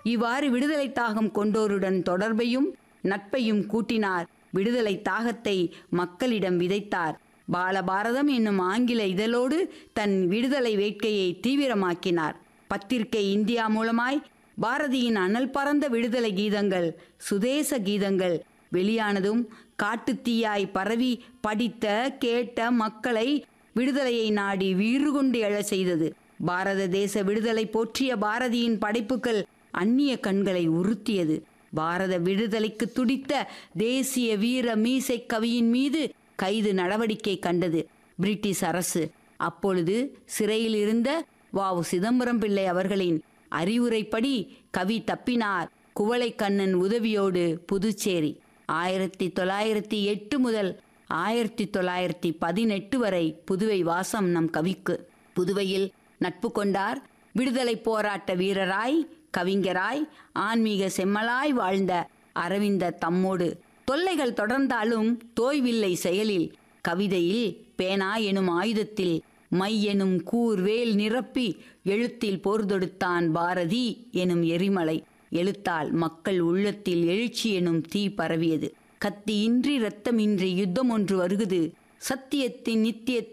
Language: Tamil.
இவ்வாறு விடுதலை தாகம் கொண்டோருடன் தொடர்பையும் நட்பையும் கூட்டினார் விடுதலை தாகத்தை மக்களிடம் விதைத்தார் பாலபாரதம் என்னும் ஆங்கில இதழோடு தன் விடுதலை வேட்கையை தீவிரமாக்கினார் பத்திரிகை இந்தியா மூலமாய் பாரதியின் அனல் பறந்த விடுதலை கீதங்கள் சுதேச கீதங்கள் வெளியானதும் காட்டுத்தீயாய் பரவி படித்த கேட்ட மக்களை விடுதலையை நாடி வீறு கொண்டு எழச் செய்தது பாரத தேச விடுதலை போற்றிய பாரதியின் படைப்புகள் அந்நிய கண்களை உறுத்தியது பாரத விடுதலைக்கு துடித்த தேசிய வீர மீசை கவியின் மீது கைது நடவடிக்கை கண்டது பிரிட்டிஷ் அரசு அப்பொழுது சிறையில் இருந்த வாவு சிதம்பரம் பிள்ளை அவர்களின் அறிவுரைப்படி கவி தப்பினார் குவளைக்கண்ணன் உதவியோடு புதுச்சேரி ஆயிரத்தி தொள்ளாயிரத்தி எட்டு முதல் ஆயிரத்தி தொள்ளாயிரத்தி பதினெட்டு வரை புதுவை வாசம் நம் கவிக்கு புதுவையில் நட்பு கொண்டார் விடுதலை போராட்ட வீரராய் கவிஞராய் ஆன்மீக செம்மலாய் வாழ்ந்த அரவிந்த தம்மோடு தொல்லைகள் தொடர்ந்தாலும் தோய்வில்லை செயலில் கவிதையில் பேனா எனும் ஆயுதத்தில் மை எனும் கூர் வேல் நிரப்பி எழுத்தில் போர் தொடுத்தான் பாரதி எனும் எரிமலை எழுத்தால் மக்கள் உள்ளத்தில் எழுச்சி எனும் தீ பரவியது கத்தியின்றி இரத்தமின்றி யுத்தம் ஒன்று வருகுது சத்தியத்தின் நித்திய